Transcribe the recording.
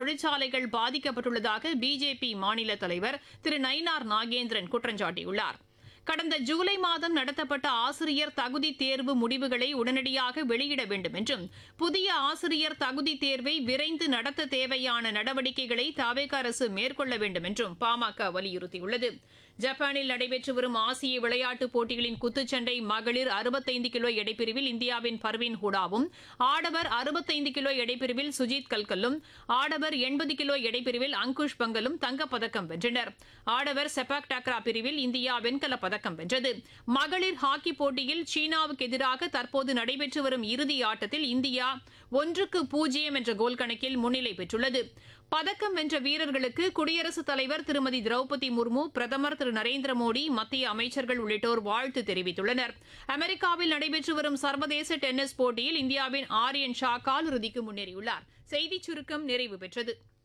தொழிற்சாலைகள் பாதிக்கப்பட்டுள்ளதாக பிஜேபி மாநில தலைவர் திரு நயினார் நாகேந்திரன் குற்றம் சாட்டியுள்ளார் கடந்த ஜூலை மாதம் நடத்தப்பட்ட ஆசிரியர் தகுதி தேர்வு முடிவுகளை உடனடியாக வெளியிட வேண்டும் என்றும் புதிய ஆசிரியர் தகுதி தேர்வை விரைந்து நடத்த தேவையான நடவடிக்கைகளை தாவேக அரசு மேற்கொள்ள வேண்டும் என்றும் பாமக வலியுறுத்தியுள்ளது ஜப்பானில் நடைபெற்று வரும் ஆசிய விளையாட்டுப் போட்டிகளின் குத்துச்சண்டை மகளிர் அறுபத்தைந்து கிலோ எடைப்பிரிவில் இந்தியாவின் பர்வீன் ஹுடாவும் ஆடவர் அறுபத்தைந்து கிலோ எடைப்பிரிவில் சுஜித் கல்கல்லும் ஆடவர் எண்பது கிலோ எடைப்பிரிவில் அங்குஷ் பங்கலும் தங்கப்பதக்கம் வென்றனர் ஆடவர் செபாக் டாக்ரா பிரிவில் இந்தியா வெண்கலப் பதக்கம் வென்றது மகளிர் ஹாக்கி போட்டியில் சீனாவுக்கு எதிராக தற்போது நடைபெற்று வரும் இறுதி ஆட்டத்தில் இந்தியா ஒன்றுக்கு பூஜ்ஜியம் என்ற கோல் கணக்கில் முன்னிலை பெற்றுள்ளது பதக்கம் வென்ற வீரர்களுக்கு குடியரசுத் தலைவர் திருமதி திரௌபதி முர்மு பிரதமர் திரு நரேந்திர மோடி மத்திய அமைச்சர்கள் உள்ளிட்டோர் வாழ்த்து தெரிவித்துள்ளனர் அமெரிக்காவில் நடைபெற்று வரும் சர்வதேச டென்னிஸ் போட்டியில் இந்தியாவின் ஆரியன் ஷா காலிறுதிக்கு முன்னேறியுள்ளார் செய்திச் சுருக்கம் நிறைவு பெற்றது